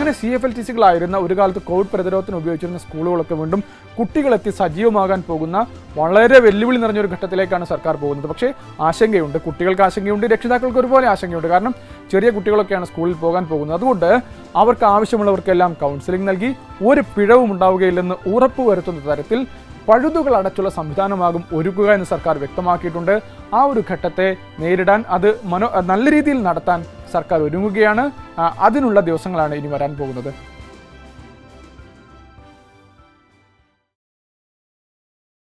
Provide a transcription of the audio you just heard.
അങ്ങനെ C F L T സികളായിരുന്ന ഒരു കാലത്ത് കോവിഡ് പ്രതിരോധത്തിന് ഉപയോഗിച്ചിരുന്ന സ്കൂളുകളൊക്കെ വീണ്ടും കുട്ടികളെത്തി സജീവമാകാൻ പോകുന്ന വളരെ വെല്ലുവിളി നിറഞ്ഞൊരു ഘട്ടത്തിലേക്കാണ് സർക്കാർ പോകുന്നത് പക്ഷേ ആശങ്കയുണ്ട് കുട്ടികൾക്ക് ആശങ്കയുണ്ട് രക്ഷിതാക്കൾക്ക് ഒരുപോലെ ആശങ്കയുണ്ട് കാരണം ചെറിയ കുട്ടികളൊക്കെയാണ് സ്കൂളിൽ പോകാൻ പോകുന്നത് അതുകൊണ്ട് അവർക്ക് ആവശ്യമുള്ളവർക്കെല്ലാം കൗൺസിലിംഗ് നൽകി ഒരു പിഴവും ഉണ്ടാവുകയില്ലെന്ന് ഉറപ്പുവരുത്തുന്ന തരത്തിൽ പഴുതുകൾ അടച്ചുള്ള സംവിധാനമാകും ഒരുക്കുക എന്ന് സർക്കാർ വ്യക്തമാക്കിയിട്ടുണ്ട് ആ ഒരു ഘട്ടത്തെ നേരിടാൻ അത് മനോ നല്ല രീതിയിൽ നടത്താൻ സർക്കാർ ഒരുങ്ങുകയാണ് ആ, അതിനുള്ള ദിവസങ്ങളാണ് ഇനി വരാൻ പോകുന്നത്